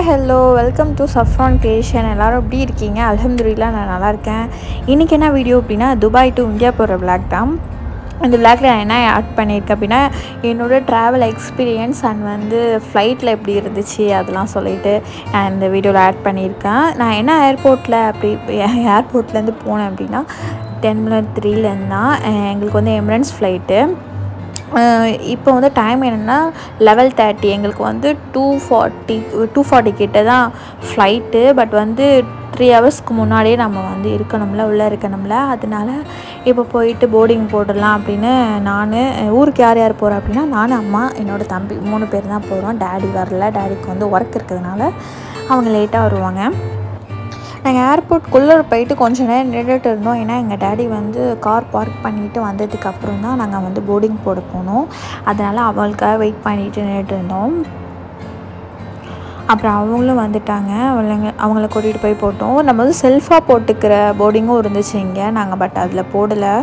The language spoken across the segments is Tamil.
hi hello welcome to saffron creation எல்லோரும் எப்படி இருக்கீங்க அலமதுல்லா நான் நல்லா இருக்கேன் இன்றைக்கி என்ன வீடியோ அப்படின்னா துபாய் டு இந்தியா போகிற விளாக் தான் இந்த விளாக்ல நான் என்ன ஆட் பண்ணியிருக்கேன் அப்படின்னா என்னோடய ட்ராவல் எக்ஸ்பீரியன்ஸ் அண்ட் வந்து ஃப்ளைட்டில் எப்படி இருந்துச்சு அதெல்லாம் சொல்லிட்டு நான் இந்த வீடியோவில் ஆட் பண்ணியிருக்கேன் நான் என்ன ஏர்போர்ட்டில் அப்படி ஏர்போர்ட்லேருந்து போனேன் அப்படின்னா டென்மில் த்ரீலேருந்து தான் எங்களுக்கு வந்து எமிரன்ஸ் ஃப்ளைட்டு இப்போ வந்து டைம் என்னென்னா லெவல் தேர்ட்டி எங்களுக்கு வந்து டூ ஃபார்ட்டி டூ ஃபார்ட்டி கிட்ட தான் ஃப்ளைட்டு பட் வந்து த்ரீ ஹவர்ஸ்க்கு முன்னாடியே நம்ம வந்து இருக்கணும்ல உள்ளே இருக்கணும்ல அதனால இப்போ போயிட்டு போர்டிங் போடலாம் அப்படின்னு நான் ஊருக்கு யார் யார் போகிறோம் அப்படின்னா நான் அம்மா என்னோடய தம்பி மூணு பேர் தான் போகிறோம் டேடி வரல டேடிக்கு வந்து ஒர்க் இருக்கிறதுனால அவங்க லேட்டாக வருவாங்க நாங்கள் ஏர்போர்ட்குள்ளே போயிட்டு கொஞ்ச நேரம் நின்றுட்டு இருந்தோம் ஏன்னா எங்கள் டேடி வந்து கார் பார்க் பண்ணிவிட்டு வந்ததுக்கு அப்புறம் தான் நாங்கள் வந்து போர்டிங் போட போனோம் அதனால் அவளுக்காக வெயிட் பண்ணிட்டு நின்றுட்டு இருந்தோம் அப்புறம் அவங்களும் வந்துட்டாங்க அவங்கள அவங்கள கூட்டிகிட்டு போய் போட்டோம் நம்ம வந்து செல்ஃபாக போட்டுக்கிற போர்டிங்கும் இருந்துச்சு இங்கே நாங்கள் பட் அதில் போடலை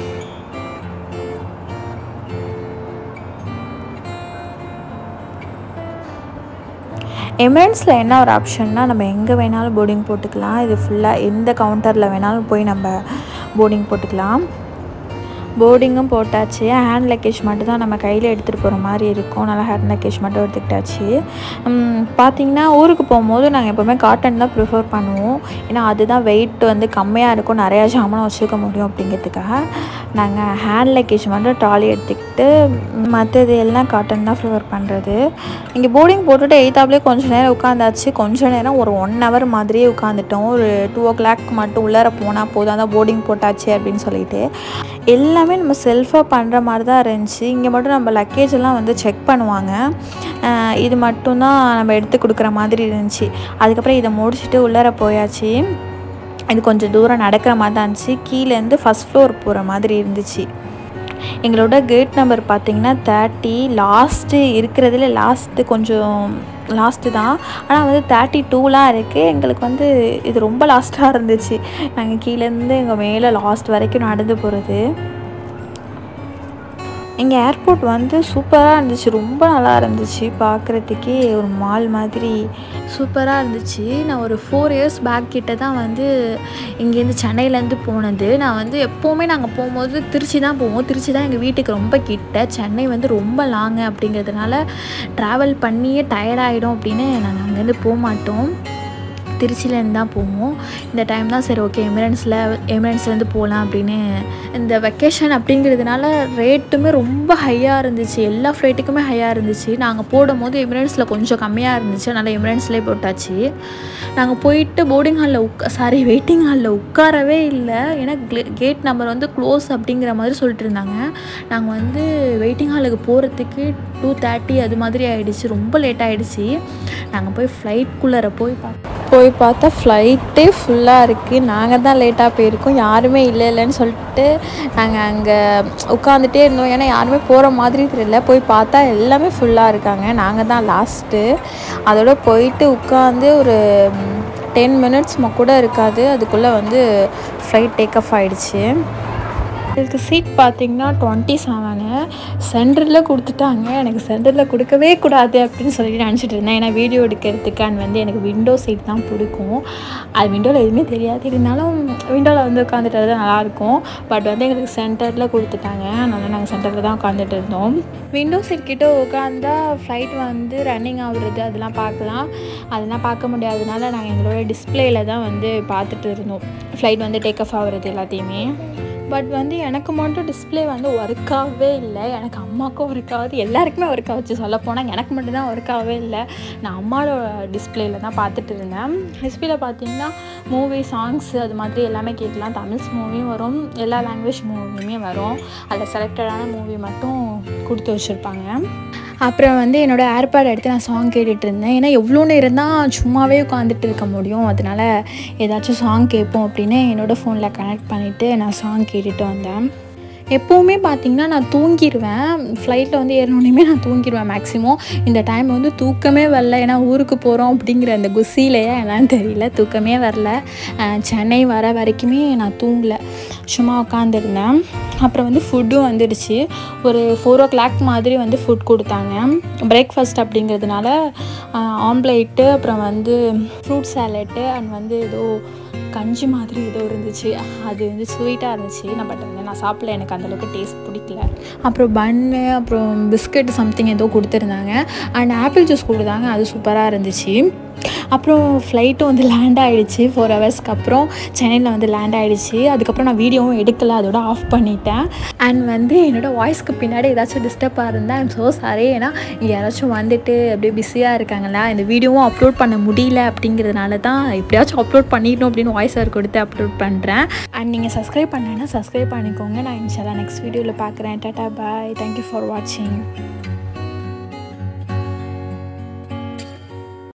எமிரன்ஸில் என்ன ஒரு ஆப்ஷன்னா நம்ம எங்கே வேணாலும் போர்டிங் போட்டுக்கலாம் இது ஃபுல்லாக எந்த கவுண்டரில் வேணாலும் போய் நம்ம போர்டிங் போட்டுக்கலாம் போர்டிங்கும் போட்டாச்சு ஹேண்ட் லக்கேஜ் மட்டும் தான் நம்ம கையில் எடுத்துகிட்டு போகிற மாதிரி இருக்கும் நல்லா ஹேண்ட் லக்கேஜ் மட்டும் எடுத்துக்கிட்டாச்சு பார்த்திங்கன்னா ஊருக்கு போகும்போது நாங்கள் எப்போவுமே காட்டன் தான் ப்ரிஃபர் பண்ணுவோம் ஏன்னா அதுதான் வெயிட் வந்து கம்மியாக இருக்கும் நிறையா ஜாமான் வச்சுக்க முடியும் அப்படிங்கிறதுக்காக நாங்கள் ஹேண்ட் லக்கேஜ் மட்டும் ட்ராலி எடுத்துக்கிட்டு மற்றது எல்லாம் காட்டன் தான் ப்ரிஃபர் பண்ணுறது இங்கே போர்டிங் போட்டுட்டு எயித்தாப்லேயே கொஞ்சம் நேரம் உட்காந்தாச்சு கொஞ்சம் நேரம் ஒரு ஒன் ஹவர் மாதிரியே உட்காந்துட்டோம் ஒரு டூ ஓ கிளாக் மட்டும் உள்ளார போனால் போதும் அதான் போர்டிங் போட்டாச்சு அப்படின்னு சொல்லிட்டு எல்லாமே நம்ம செல்ஃபாக பண்ணுற மாதிரி தான் இருந்துச்சு இங்கே மட்டும் நம்ம லக்கேஜ் எல்லாம் வந்து செக் பண்ணுவாங்க இது மட்டும்தான் நம்ம எடுத்து கொடுக்குற மாதிரி இருந்துச்சு அதுக்கப்புறம் இதை முடிச்சுட்டு உள்ளார போயாச்சு இது கொஞ்சம் தூரம் நடக்கிற மாதிரி தான் இருந்துச்சு கீழேருந்து ஃபஸ்ட் ஃப்ளோர் போகிற மாதிரி இருந்துச்சு எங்களோட கேட் நம்பர் பார்த்திங்கன்னா தேர்ட்டி லாஸ்ட்டு இருக்கிறதுல லாஸ்ட்டு கொஞ்சம் லாஸ்ட்டு தான் ஆனால் வந்து தேர்ட்டி டூலாம் இருக்குது எங்களுக்கு வந்து இது ரொம்ப லாஸ்ட்டாக இருந்துச்சு நாங்கள் கீழேருந்து எங்கள் மேலே லாஸ்ட் வரைக்கும் நடந்து போகிறது எங்கள் ஏர்போர்ட் வந்து சூப்பராக இருந்துச்சு ரொம்ப நல்லா இருந்துச்சு பார்க்குறதுக்கே ஒரு மால் மாதிரி சூப்பராக இருந்துச்சு நான் ஒரு ஃபோர் இயர்ஸ் பேக் கிட்ட தான் வந்து இங்கேருந்து சென்னையிலேருந்து போனது நான் வந்து எப்போவுமே நாங்கள் போகும்போது திருச்சி தான் போவோம் திருச்சி தான் எங்கள் வீட்டுக்கு ரொம்ப கிட்ட சென்னை வந்து ரொம்ப லாங்கு அப்படிங்கிறதுனால ட்ராவல் பண்ணியே டயர்டாகிடும் அப்படின்னு நாங்கள் அங்கேருந்து போக மாட்டோம் திருச்சியிலேருந்து தான் போவோம் இந்த டைம் தான் சரி ஓகே எமிரன்ஸில் எமிரன்ஸ்லேருந்து போகலாம் அப்படின்னு இந்த வெக்கேஷன் அப்படிங்கிறதுனால ரேட்டுமே ரொம்ப ஹையாக இருந்துச்சு எல்லா ஃப்ளைட்டுக்குமே ஹையாக இருந்துச்சு நாங்கள் போடும்போது எமிரன்ஸில் கொஞ்சம் கம்மியாக இருந்துச்சு அதனால் எமிரன்ஸ்லேயே போட்டாச்சு நாங்கள் போயிட்டு போர்டிங் ஹாலில் உட்கா சாரி வெயிட்டிங் ஹாலில் உட்காரவே இல்லை ஏன்னா கேட் நம்பர் வந்து க்ளோஸ் அப்படிங்கிற மாதிரி சொல்லிட்டு இருந்தாங்க நாங்கள் வந்து வெயிட்டிங் ஹாலுக்கு போகிறதுக்கு டூ தேர்ட்டி அது மாதிரி ஆகிடுச்சு ரொம்ப லேட் ஆகிடுச்சு நாங்கள் போய் ஃப்ளைட்குள்ளார போய் பார்த்தோம் போய் பார்த்தா ஃப்ளைட்டே ஃபுல்லாக இருக்குது நாங்கள் தான் லேட்டாக போயிருக்கோம் யாருமே இல்லை இல்லைன்னு சொல்லிட்டு நாங்கள் அங்கே உட்காந்துட்டே இருந்தோம் ஏன்னா யாருமே போகிற மாதிரி தெரியல போய் பார்த்தா எல்லாமே ஃபுல்லாக இருக்காங்க நாங்கள் தான் லாஸ்ட்டு அதோட போயிட்டு உட்காந்து ஒரு டென் மினிட்ஸ் கூட இருக்காது அதுக்குள்ளே வந்து ஃப்ளைட் டேக் ஆஃப் ஆகிடுச்சு எனக்கு சீட் பார்த்திங்கன்னா டுவெண்ட்டி செவனு சென்டரில் கொடுத்துட்டாங்க எனக்கு சென்டரில் கொடுக்கவே கூடாது அப்படின்னு சொல்லிட்டு நினச்சிட்டு இருந்தேன் ஏன்னா வீடியோ எடுக்கிறதுக்கு அண்ட் வந்து எனக்கு விண்டோ சீட் தான் பிடிக்கும் அது விண்டோவில் எதுவுமே தெரியாது இருந்தாலும் விண்டோவில் வந்து உட்காந்துட்டு தான் நல்லாயிருக்கும் பட் வந்து எங்களுக்கு சென்டரில் கொடுத்துட்டாங்க அதனால் நாங்கள் சென்டரில் தான் உட்காந்துட்டு இருந்தோம் விண்டோ சீட் கிட்ட உட்காந்தா ஃப்ளைட் வந்து ரன்னிங் ஆகுறது அதெல்லாம் பார்க்கலாம் அதெல்லாம் பார்க்க முடியாததுனால நாங்கள் எங்களோட டிஸ்பிளேயில் தான் வந்து பார்த்துட்டு இருந்தோம் ஃப்ளைட் வந்து டேக் ஆஃப் ஆகுறது எல்லாத்தையுமே பட் வந்து எனக்கு மட்டும் டிஸ்பிளே வந்து ஒர்க் ஆகவே இல்லை எனக்கு அம்மாவுக்கும் ஒர்க் ஆகுது எல்லாருக்குமே ஒர்க் ஆச்சு சொல்ல போனால் எனக்கு மட்டும்தான் ஒர்க் ஆகவே இல்லை நான் அம்மாவோட டிஸ்பிளேயில் தான் பார்த்துட்டு இருந்தேன் டிஸ்பிளேல பார்த்தீங்கன்னா மூவி சாங்ஸ் அது மாதிரி எல்லாமே கேட்கலாம் தமிழ்ஸ் மூவியும் வரும் எல்லா லாங்குவேஜ் மூவியுமே வரும் அதில் செலக்டடான மூவி மட்டும் கொடுத்து வச்சுருப்பாங்க அப்புறம் வந்து என்னோடய ஏர்பேட் எடுத்து நான் சாங் கேட்டுட்டு இருந்தேன் ஏன்னா எவ்வளோ நேரம் தான் சும்மாவே உட்காந்துட்டு இருக்க முடியும் அதனால் ஏதாச்சும் சாங் கேட்போம் அப்படின்னு என்னோடய ஃபோனில் கனெக்ட் பண்ணிவிட்டு நான் சாங் கேட்டுட்டு வந்தேன் எப்போவுமே பார்த்திங்கன்னா நான் தூங்கிடுவேன் ஃப்ளைட்டில் வந்து ஏறினோடனே நான் தூங்கிடுவேன் மேக்ஸிமம் இந்த டைம் வந்து தூக்கமே வரல ஏன்னா ஊருக்கு போகிறோம் அப்படிங்கிற அந்த குசிலையே என்னன்னு தெரியல தூக்கமே வரல சென்னை வர வரைக்குமே நான் தூங்கலை சும்மா உட்காந்துருந்தேன் அப்புறம் வந்து ஃபுட்டும் வந்துடுச்சு ஒரு ஃபோர் ஓ கிளாக் மாதிரி வந்து ஃபுட் கொடுத்தாங்க பிரேக்ஃபாஸ்ட் அப்படிங்கிறதுனால ஆம்லேட்டு அப்புறம் வந்து ஃப்ரூட் சாலட்டு அண்ட் வந்து ஏதோ கஞ்சி மாதிரி ஏதோ இருந்துச்சு அது வந்து ஸ்வீட்டாக இருந்துச்சு நான் பட் வந்து நான் சாப்பிடல எனக்கு அந்தளவுக்கு டேஸ்ட் பிடிக்கல அப்புறம் பன்னு அப்புறம் பிஸ்கட் சம்திங் ஏதோ கொடுத்துருந்தாங்க அண்ட் ஆப்பிள் ஜூஸ் கொடுத்தாங்க அது சூப்பராக இருந்துச்சு அப்புறம் ஃப்ளைட்டும் வந்து லேண்ட் ஆகிடுச்சு ஃபோர் ஹவர்ஸ்க்கு அப்புறம் சென்னையில் வந்து லேண்ட் ஆகிடுச்சு அதுக்கப்புறம் நான் வீடியோவும் எடுக்கல அதோட ஆஃப் பண்ணிட்டேன் அண்ட் வந்து என்னோடய வாய்ஸ்க்கு பின்னாடி ஏதாச்சும் டிஸ்டர்பாக இருந்தால் ஐம் ஸோ சாரி ஏன்னா இங்கே யாராச்சும் வந்துட்டு அப்படியே பிஸியாக இருக்காங்களா இந்த வீடியோவும் அப்லோட் பண்ண முடியல அப்படிங்கிறதுனால தான் எப்படியாச்சும் அப்லோட் பண்ணிடணும் அப்படின்னு வாய்ஸ் ஆர் கொடுத்து அப்லோட் பண்ணுறேன் அண்ட் நீங்கள் சப்ஸ்கிரைப் பண்ணேன்னா சப்ஸ்கிரைப் பண்ணிக்கோங்க நான் இன்ஷால்லா நெக்ஸ்ட் வீடியோவில் பார்க்குறேன் டாட்டா பாய் தேங்க்யூ ஃபார் வாட்சிங்